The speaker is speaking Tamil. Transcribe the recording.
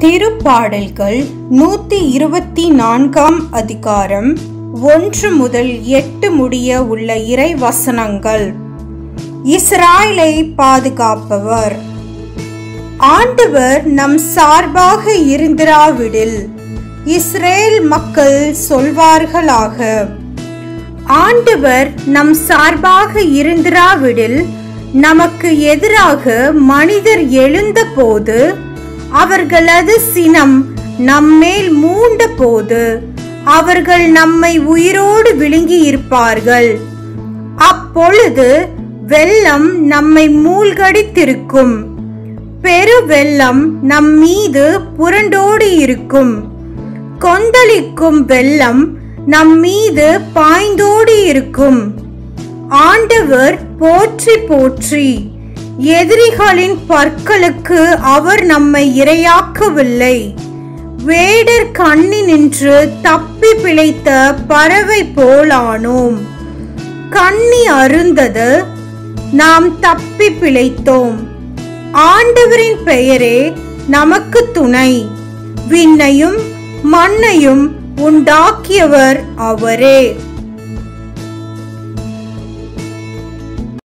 திருப்பாடல்கள் நூத்தி இருபத்தி நான்காம் அதிகாரம் ஒன்று முதல் எட்டு முடிய உள்ள இறை வசனங்கள் இஸ்ராயலை பாதுகாப்பவர் ஆண்டவர் நம் சார்பாக இருந்திராவிடில் இஸ்ரேல் மக்கள் சொல்வார்களாக ஆண்டவர் நம் சார்பாக இருந்திராவிடில் நமக்கு எதிராக மனிதர் எழுந்தபோது அவர்களது சினம் நம்மேல் மூண்ட போது அவர்கள் நம்மை உயிரோடு விழுங்கி இருப்பார்கள் அப்பொழுது வெள்ளம் நம்மை மூழ்கடித்திருக்கும் பெரு வெள்ளம் நம் மீது புரண்டோடி இருக்கும் கொந்தளிக்கும் வெள்ளம் நம் மீது பாய்ந்தோடி இருக்கும் ஆண்டவர் போற்றி போற்றி எதிரிகளின் பற்களுக்கு அவர் நம்மை இரையாக்கவில்லை வேடர் கண்ணினின்று தப்பி பிழைத்த பறவை போலானோம் கண்ணி அருந்தது நாம் தப்பி பிழைத்தோம் ஆண்டவரின் பெயரே நமக்கு துணை விண்ணையும் மண்ணையும் உண்டாக்கியவர் அவரே